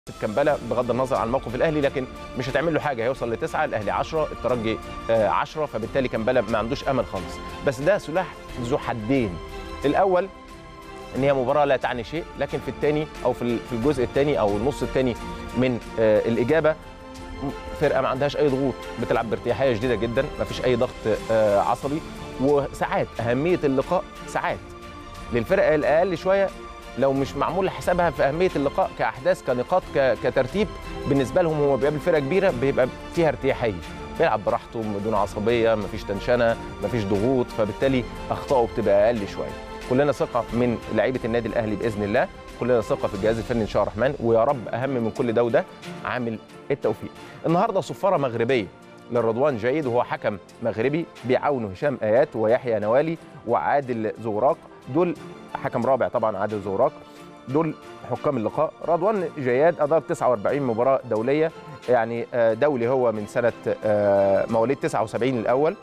كمبالا بغض النظر عن موقف الاهلي لكن مش هتعمل له حاجه هيوصل لتسعه الاهلي 10 الترجي 10 فبالتالي كمبالا ما عندوش امل خالص بس ده سلاح ذو حدين الاول ان هي مباراه لا تعني شيء لكن في الثاني او في في الجزء الثاني او النص الثاني من الاجابه فرقه ما عندهاش اي ضغوط بتلعب بارتياحيه شديده جدا ما فيش اي ضغط عصبي وساعات اهميه اللقاء ساعات للفرقه الاقل شويه لو مش معمول حسابها في اهميه اللقاء كاحداث كنقاط كترتيب بالنسبه لهم هو بيقابل فرقه كبيره بيبقى فيها ارتياحيه بيلعب براحته بدون عصبيه مفيش تنشنه مفيش ضغوط فبالتالي اخطائه بتبقى اقل شويه كلنا ثقه من لعيبه النادي الاهلي باذن الله كلنا ثقه في الجهاز الفني ان شاء الله الرحمن ويا رب اهم من كل ده وده عامل التوفيق النهارده صفاره مغربيه للرضوان جيد وهو حكم مغربي بيعاونه هشام ايات ويحيى نوالي وعادل زوراق دول حكم رابع طبعا عادل زوراق دول حكام اللقاء رضوان جياد ادار 49 مباراه دوليه يعني دولي هو من سنه مواليد 79 الاول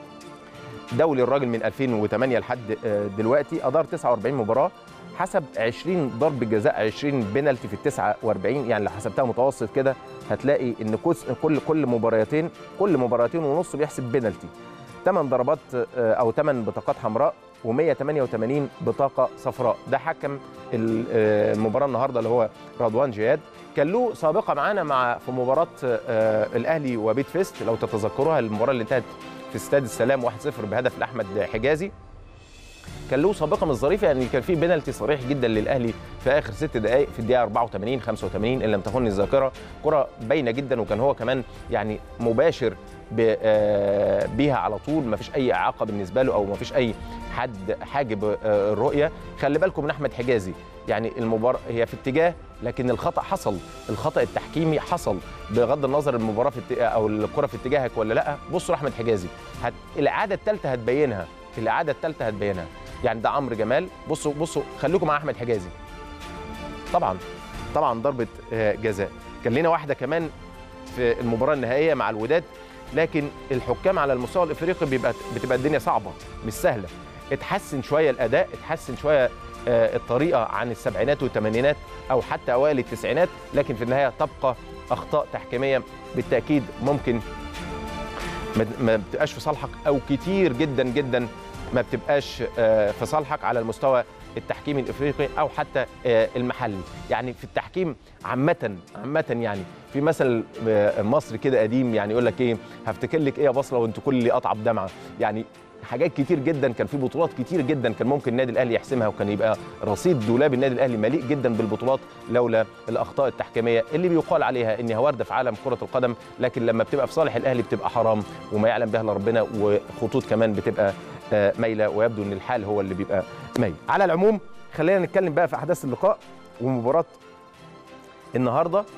دولي الراجل من 2008 لحد دلوقتي ادار 49 مباراه حسب 20 ضرب جزاء 20 بنالتي في ال 49 يعني لو حسبتها متوسط كده هتلاقي ان كل كل مباراتين كل مباراتين ونص بيحسب بنالتي 8 ضربات او 8 بطاقات حمراء و188 بطاقه صفراء ده حكم المباراه النهارده اللي هو رضوان جياد كان له سابقه معانا مع في مباراه الاهلي وبيت فيست لو تتذكروها المباراه اللي انتهت في استاد السلام 1-0 بهدف لاحمد حجازي كان له سابقه مش ظريفه يعني كان في بينالتي صريح جدا للاهلي في اخر ست دقائق في الدقيقه 84 85 ان لم تخن الذاكره كره باينه جدا وكان هو كمان يعني مباشر بيها على طول ما فيش اي اعاقه بالنسبه له او ما فيش اي حد حاجب الرؤيه خلي بالكم من احمد حجازي يعني المباراه هي في اتجاه لكن الخطا حصل الخطا التحكيمي حصل بغض النظر المباراه في او الكره في اتجاهك ولا لا بصوا احمد حجازي هت... الاعاده الثالثه هتبينها الاعاده الثالثه هتبينها يعني ده عمرو جمال بصوا بصوا خليكم مع احمد حجازي طبعا طبعا ضربه جزاء كان لنا واحده كمان في المباراه النهائيه مع الوداد لكن الحكام على المستوى الافريقي بيبقى بتبقى الدنيا صعبه مش سهله اتحسن شويه الاداء اتحسن شويه الطريقه عن السبعينات والثمانينات او حتى اوائل التسعينات لكن في النهايه تبقى اخطاء تحكيميه بالتاكيد ممكن ما بتبقاش في صالحك او كتير جدا جدا ما بتبقاش في صالحك على المستوى التحكيمي الافريقي او حتى المحلي يعني في التحكيم عامه عامه يعني في مثل مصري كده قديم يعني يقول لك ايه هفتكر لك ايه يا بصره وانت كل اطعب دمعه يعني حاجات كتير جدا كان في بطولات كتير جدا كان ممكن النادي الاهلي يحسمها وكان يبقى رصيد دولاب النادي الاهلي مليء جدا بالبطولات لولا الاخطاء التحكيميه اللي بيقال عليها انها وارده في عالم كره القدم لكن لما بتبقى في صالح الاهلي بتبقى حرام وما يعلم بها الا ربنا وخطوط كمان بتبقى مايله ويبدو ان الحال هو اللي بيبقى مايل على العموم خلينا نتكلم بقى في احداث اللقاء ومباراه النهارده